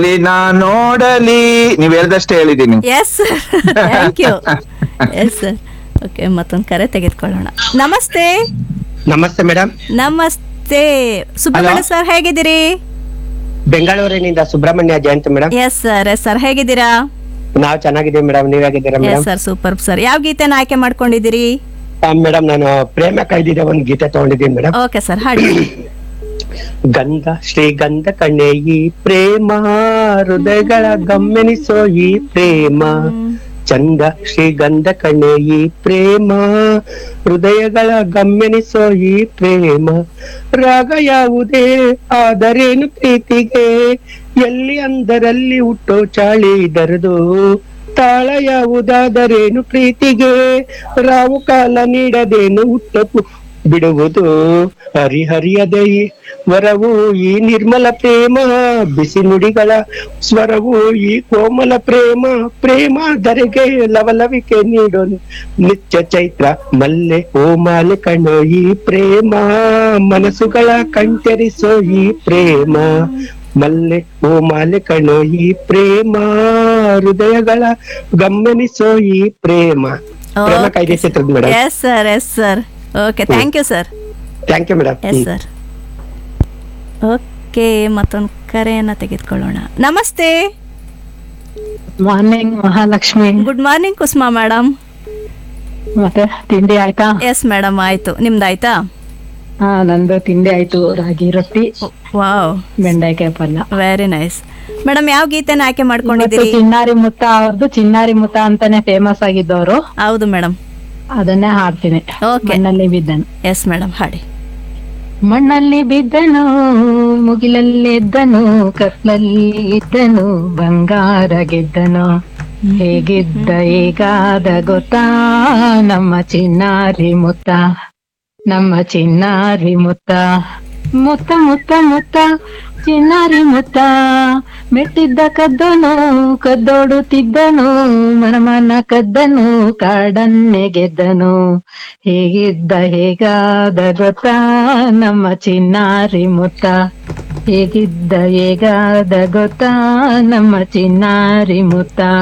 ಇಲ್ಲಿ ನಾ ನೋಡಲಿ ನೀವ್ ಹೇಳ್ದಷ್ಟೇ ಹೇಳಿದೀನಿ yes thank you yes sir okay ಮತ್ತೊಂದು ಕರೆ ತೆಗೆದುಕೊಳ್ಳೋಣ ನಮಸ್ತೆ ನಮಸ್ತೆ ಮೇಡಮ್ ನಮಸ್ತೆ ಸುಬ್ರಹ್ಮಣ್ಯ Hello. ಸರ್ ಹೇಗಿದ್ದೀರಿ ಬೆಂಗಳೂರಿನಿಂದ Subrahmanya Jayant madam yes sir yes sir ಹೇಗಿದ್ದೀರಾ ನಾವು ಚೆನ್ನಾಗಿದ್ದೀವಿ ಮೇಡಮ್ ನೀವ್ ಹೇಗಿದ್ದೀರಾ yes madam sir super sir ಯಾವ ಗೀತೆನ ಆಯ್ಕೆ ಮಾಡ್ಕೊಂಡಿದ್ದೀರಿ ಮೇಡಮ್ ನಾನು ಪ್ರೇಮ ಕೈದಿದೆ ಒಂದು ಗೀತೆ ತಗೊಂಡಿದ್ದೀನಿ ಮೇಡಮ್ ಓಕೆ ಸರ್ ಹಾಡಿ ಗಂಧ ಶ್ರೀಗಂಧ ಕಣ್ಣೆ ಈ ಪ್ರೇಮ ಹೃದಯಗಳ ಗಮ್ಯನಿಸೋ ಈ ಪ್ರೇಮ ಚಂದ ಶ್ರೀಗಂಧ ಕಣ್ಣೆ ಈ ಪ್ರೇಮ ಹೃದಯಗಳ ಗಮ್ಯನಿಸೋ ಈ ಪ್ರೇಮ ರಾಗ ಯಾವುದೇ ಆದರೇನು ಪ್ರೀತಿಗೆ ಎಲ್ಲಿ ಅಂದರಲ್ಲಿ ಹುಟ್ಟೋ ಚಾಳಿ ದರದು ತಾಳ ಯಾವುದಾದರೇನು ಪ್ರೀತಿಗೆ ರಾವು ಕಾಲ ನೀಡದೇನು ಹುಟ್ಟಪು ಬಿಡುವುದು ಹರಿಹರಿಯದೆ ಈ ವರವು ಈ ನಿರ್ಮಲ ಪ್ರೇಮ ಬಿಸಿ ನುಡಿಗಳ ಸ್ವರವು ಈ ಕೋಮಲ ಪ್ರೇಮ ಪ್ರೇಮ ಧರೆಗೆ ಲವಲವಿಕೆ ನೀಡೋ ನಿತ್ಯ ಚೈತ್ರ ಮಲ್ಲೆ ಓ ಮಾಲೆ ಕಣ್ಣೋ ಈ ಪ್ರೇಮ ಮನಸ್ಸುಗಳ ಕಂಟರಿಸೋ ಈ ಪ್ರೇಮ ಮಲ್ಲೆ ಓ ಮಾಲೆ ಕಣ್ಣೋ ಈ ಪ್ರೇಮ ಹೃದಯಗಳ ಗಮನಿಸೋ ಈ ಪ್ರೇಮ ಪ್ರೇಮ ಕಾಯ್ದೆ ಚಿತ್ರದ madam yes sir yes sir okay thank you sir thank you madam yes sir okay ಮತ್ತೊಂದು ಕರೆಯನ್ನ ತೆಗೆದುಕೊಳ್ಳೋಣ ನಮಸ್ತೆ morning Mahalakshmi good morning Kusma madam ಮತ್ತೆ ತಿಂಡಿ ಆಯ್ತಾ ಎಸ್ ಮೇಡಮ್ ಆಯ್ತು ನಿಮ್ದಾಯ್ತಾ ಹಾ ನಂದು ತಿಂಡಿ ಆಯ್ತು ರಾಗಿ ರೊಟ್ಟಿ ವಾವ್ ಬೆಂಡೆಕಾಯಿ ಪಲ್ಯ ವೆರಿ ನೈಸ್ ಮೇಡಮ್ ಯಾವ ಗೀತೆನ ಆಯ್ಕೆ ಇವತ್ತು ಮಾಡ್ಕೊಂಡಿದ್ದೀರಿ ಚಿನ್ನಾರಿ ಮುತ್ತ ಅವ್ರದ್ದು ಚಿನ್ನಾರಿ ಮುತ್ತ ಅಂತಾನೆ ಫೇಮಸ್ ಆಗಿದ್ದವರು ಹೌದು ಮೇಡಮ್ ಅದನ್ನೇ ಹಾಡ್ತೀನಿ Okay. ಮಣ್ಣಲ್ಲಿ ಬಿದ್ದನು ಎಸ್ ಮೇಡಮ್ ಹಾಡಿ ಮಣ್ಣಲ್ಲಿ ಬಿದ್ದನು ಮುಗಿಲಲ್ಲಿದ್ದನು ಕತ್ಲಲ್ಲಿ ಇದ್ದನು ಬಂಗಾರ ಗೆದ್ದನು ಹೇಗಿದ್ದ ಹೇಗಾದ ಗೊತ್ತಾ ನಮ್ಮ ಚಿನ್ನಾರಿ ಮುತ್ತ ನಮ್ಮ ಚಿನ್ನಾರಿ ಮುತ್ತ ಮುತ್ತ ಮುತ್ತ ಮುತ್ತ ಚಿನ್ನಾರಿ ಮುತ್ತ ಮೆಟ್ಟಿದ್ದ ಕದ್ದನು ಕದ್ದೋಡುತ್ತಿದ್ದನು ಮನಮನ ಕದ್ದನು ಕಾಡನ್ನೆ ಗೆದ್ದನು ಹೇಗಿದ್ದ ಹೇಗಾದ ಗೊತ್ತಾ ನಮ್ಮ ಚಿನ್ನಾರಿ ಮುತ್ತ ಹೇಗಿದ್ದ ಹೇಗಾದ ಗೊತ್ತಾ ನಮ್ಮ ಚಿನ್ನಾರಿ ಮುತ್ತ